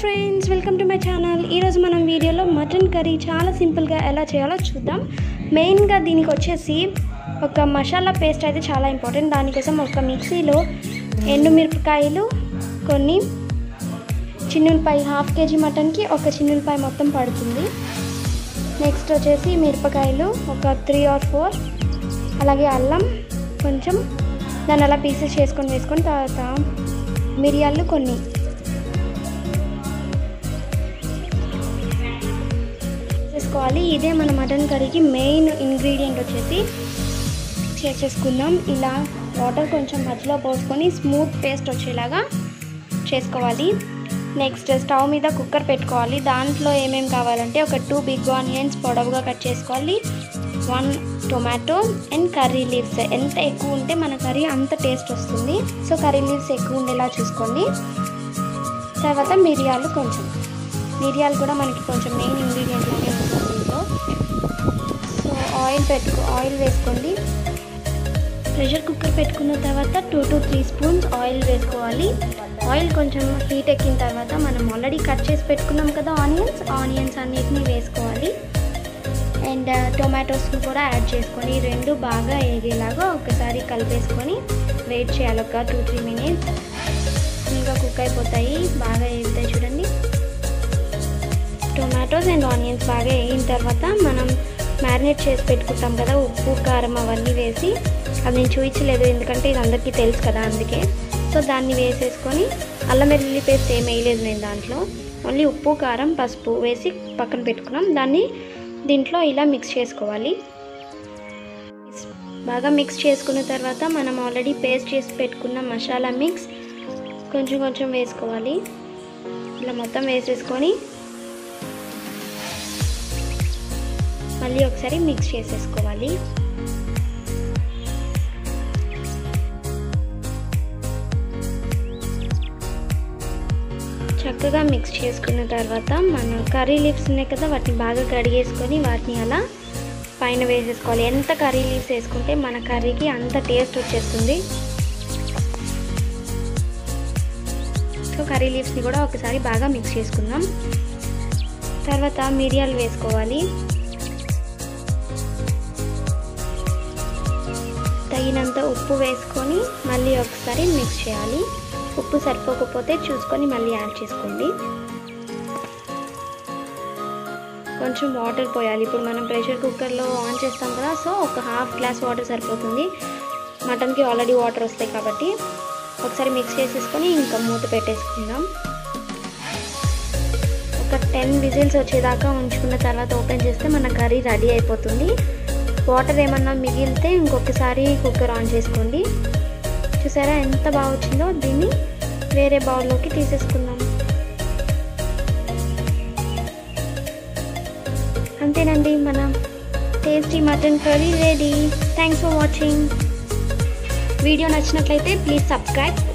friends welcome to my channel ఈరోజు మనం వీడియోలో మటన్ కర్రీ చాలా సింపుల్గా ఎలా చేయాలో చూద్దాం మెయిన్గా దీనికి వచ్చేసి ఒక మసాలా పేస్ట్ అయితే చాలా ఇంపార్టెంట్ దానికోసం ఒక మిక్సీలో ఎండుమిరపకాయలు కొన్ని చిన్నులపాయ హాఫ్ కేజీ మటన్కి ఒక చిన్నులపాయ మొత్తం పడుతుంది నెక్స్ట్ వచ్చేసి మిరపకాయలు ఒక త్రీ ఆర్ ఫోర్ అలాగే అల్లం కొంచెం దాన్ని అలా పీసెస్ చేసుకొని వేసుకొని తర్వాత మిరియాలు కొన్ని చేసుకోవాలి ఇదే మన మటన్ కర్రీకి మెయిన్ ఇంగ్రీడియంట్ వచ్చేసి చేసేసుకుందాం ఇలా వాటర్ కొంచెం మధ్యలో పోసుకొని స్మూత్ పేస్ట్ వచ్చేలాగా చేసుకోవాలి నెక్స్ట్ స్టవ్ మీద కుక్కర్ పెట్టుకోవాలి దాంట్లో ఏమేమి కావాలంటే ఒక టూ బిగ్ ఆనియన్స్ పొడవుగా కట్ చేసుకోవాలి one tomato and curry leaves ఎంత ఎక్కువ ఉంటే మన కర్రీ అంత టేస్ట్ వస్తుంది సో కర్రీ లీవ్స్ ఎక్కువ ఉండేలా చూసుకోండి తర్వాత మిరియాలు కొంచెం మిరియాలు కూడా మనకి కొంచెం మెయిన్ ఇంగ్రీడియంట్ లాగే ఉంటుంది దీంట్లో సో ఆయిల్ పెట్టుకో ఆయిల్ వేసుకోండి ప్రెషర్ కుక్కర్ పెట్టుకున్న తర్వాత two to three spoons oil వేసుకోవాలి ఆయిల్ కొంచెం హీట్ ఎక్కిన తర్వాత మనం ఆల్రెడీ కట్ చేసి పెట్టుకున్నాం కదా ఆనియన్స్ ఆనియన్స్ అన్నిటిని వేసుకోవాలి అండ్ టొమాటోస్ని కూడా యాడ్ చేసుకొని రెండు బాగా వేగేలాగా ఒకసారి కలిపేసుకొని వెయిట్ చేయాలి ఒక టూ త్రీ మినిట్స్ ఇంకా కుక్ అయిపోతాయి బాగా వేగుతాయి చూడండి టొమాటోస్ అండ్ ఆనియన్స్ బాగా వేగిన తర్వాత మనం మ్యారినేట్ చేసి పెట్టుకుంటాం కదా ఉప్పు కారం అవన్నీ వేసి అది నేను చూపించలేదు ఎందుకంటే ఇది అందరికీ తెలుసు కదా అందుకే సో దాన్ని వేసేసుకొని అల్లం వెల్లుల్లి పేస్ట్ ఏం వేయలేదు నేను దాంట్లో ఓన్లీ ఉప్పు కారం పసుపు వేసి పక్కన పెట్టుకున్నాం దాన్ని దీంట్లో ఇలా మిక్స్ చేసుకోవాలి బాగా మిక్స్ చేసుకున్న తర్వాత మనం ఆల్రెడీ పేస్ట్ చేసి పెట్టుకున్న మసాలా మిక్స్ కొంచెం కొంచెం వేసుకోవాలి ఇలా మొత్తం వేసేసుకొని మళ్ళీ ఒకసారి మిక్స్ చేసేసుకోవాలి చక్కగా మిక్స్ చేసుకున్న తర్వాత మన కర్రీ లీవ్స్ ఉన్నాయి కదా వాటిని బాగా కడిగేసుకొని వాటిని అలా పైన వేసేసుకోవాలి ఎంత కర్రీ లీవ్స్ వేసుకుంటే మన కర్రీకి అంత టేస్ట్ వచ్చేస్తుంది సో కర్రీ లీవ్స్ని కూడా ఒకసారి బాగా మిక్స్ చేసుకుందాం తర్వాత మిరియాలు వేసుకోవాలి తగినంత ఉప్పు వేసుకొని మళ్ళీ ఒకసారి మిక్స్ చేయాలి ఉప్పు సరిపోకపోతే చూసుకొని మళ్ళీ యాడ్ చేసుకోండి కొంచెం వాటర్ పోయాలి ఇప్పుడు మనం ప్రెషర్ కుక్కర్లో ఆన్ చేస్తాం కదా సో ఒక హాఫ్ గ్లాస్ వాటర్ సరిపోతుంది మటన్కి ఆల్రెడీ వాటర్ వస్తాయి కాబట్టి ఒకసారి మిక్స్ చేసేసుకొని ఇంకా మూత పెట్టేసుకుందాం ఒక టెన్ విజిల్స్ వచ్చేదాకా ఉంచుకున్న తర్వాత ఓపెన్ చేస్తే మన కర్రీ రెడీ అయిపోతుంది వాటర్ ఏమన్నా మిగిలితే ఇంకొకసారి కుక్కర్ ఆన్ చేసుకోండి చూసారా ఎంత బాగా వచ్చిందో దీన్ని వేరే బౌల్లోకి తీసేసుకుందాం అంతేనండి మన tasty mutton curry ready thanks for watching video నచ్చినట్లయితే ప్లీజ్ సబ్స్క్రైబ్